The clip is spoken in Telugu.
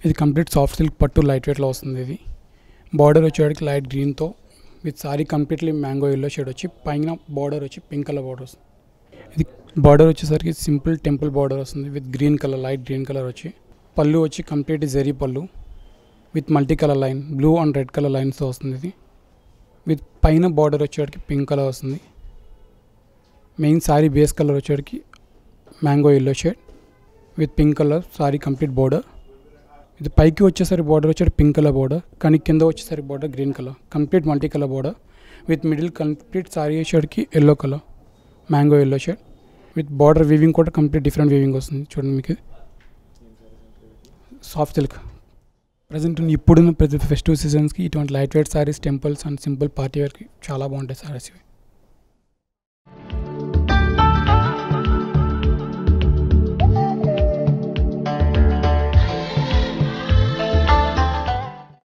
ఇది కంప్లీట్ సాఫ్ట్ సిల్క్ పట్టు లైట్ వెయిట్లో వస్తుంది ఇది బార్డర్ వచ్చేవాడికి లైట్ గ్రీన్తో with sari completely mango yellow shade వచ్చి పైన బార్డర్ వచ్చి పింక్ కలర్ బార్డర్ వస్తుంది ఇది బార్డర్ వచ్చేసరికి సింపుల్ టెంపుల్ బార్డర్ వస్తుంది with green colour light green colour వచ్చి పళ్ళు వచ్చి కంప్లీట్ జెరీ పళ్ళు with multi colour line blue and red colour లైన్స్తో వస్తుంది ఇది విత్ పైన బార్డర్ వచ్చేవాడికి పింక్ కలర్ వస్తుంది మెయిన్ సారీ బేస్ కలర్ వచ్చేవాడికి mango yellow shade with pink colour sari complete border ఇది పైకి వచ్చేసరి బార్డర్ వచ్చేది పింక్ కలర్ బార్డర్ కానీ కింద వచ్చేసరి border green colour complete multi colour border with middle complete sari షేడ్కి yellow colour mango yellow shade with border weaving కూడా కంప్లీట్ డిఫరెంట్ వీవింగ్ వస్తుంది చూడండి మీకు సాఫ్ట్ సిల్క్ ప్రజెంట్ ఇప్పుడున్న ప్రతి ఫెస్టివ్ సీజన్స్కి ఇటువంటి light weight saris temples and simple party వేర్కి చాలా బాగుంటాయి సారీస్ ఇవి